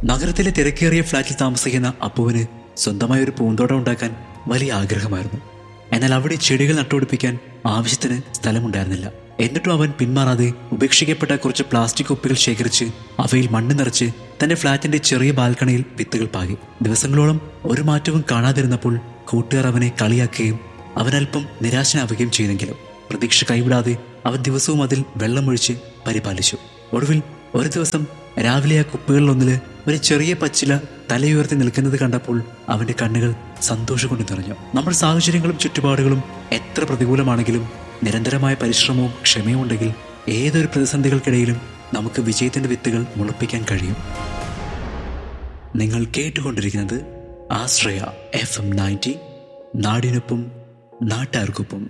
നഗരത്തിലെ തിരക്കേറിയ ഫ്ളാറ്റിൽ താമസിക്കുന്ന അപ്പുവിന് സ്വന്തമായ ഒരു പൂന്തോട്ടം ഉണ്ടാക്കാൻ വലിയ ആഗ്രഹമായിരുന്നു എന്നാൽ അവിടെ ചെടികൾ നട്ടുപിടിപ്പിക്കാൻ ആവശ്യത്തിന് സ്ഥലമുണ്ടായിരുന്നില്ല എന്നിട്ടും അവൻ പിന്മാറാതെ ഉപേക്ഷിക്കപ്പെട്ട കുറച്ച് പ്ലാസ്റ്റിക് കുപ്പികൾ ശേഖരിച്ച് അവയിൽ മണ്ണ് നിറച്ച് തന്റെ ഫ്ളാറ്റിന്റെ ചെറിയ ബാൽക്കണിയിൽ വിത്തുകൾ പാകി ദിവസങ്ങളോളം ഒരു മാറ്റവും കാണാതിരുന്നപ്പോൾ കൂട്ടുകാർ അവനെ കളിയാക്കുകയും അവനല്പം നിരാശനാവുകയും ചെയ്തെങ്കിലും പ്രതീക്ഷ കൈവിടാതെ അവൻ ദിവസവും അതിൽ വെള്ളമൊഴിച്ച് പരിപാലിച്ചു ഒടുവിൽ ഒരു ദിവസം രാവിലെ ആ കുപ്പികളിലൊന്നില് ഒരു ചെറിയ പച്ചില തലയുയർത്തി നിൽക്കുന്നത് കണ്ടപ്പോൾ അവന്റെ കണ്ണുകൾ സന്തോഷം കൊണ്ട് നിറഞ്ഞു നമ്മുടെ സാഹചര്യങ്ങളും ചുറ്റുപാടുകളും എത്ര പ്രതികൂലമാണെങ്കിലും നിരന്തരമായ പരിശ്രമവും ക്ഷമയും ഉണ്ടെങ്കിൽ ഏതൊരു പ്രതിസന്ധികൾക്കിടയിലും നമുക്ക് വിജയത്തിന്റെ വിത്തുകൾ മുളപ്പിക്കാൻ കഴിയും നിങ്ങൾ കേട്ടുകൊണ്ടിരിക്കുന്നത് ആശ്രയ എഫ് എം നയൻറ്റി നാടിനൊപ്പം നാട്ടാർക്കൊപ്പം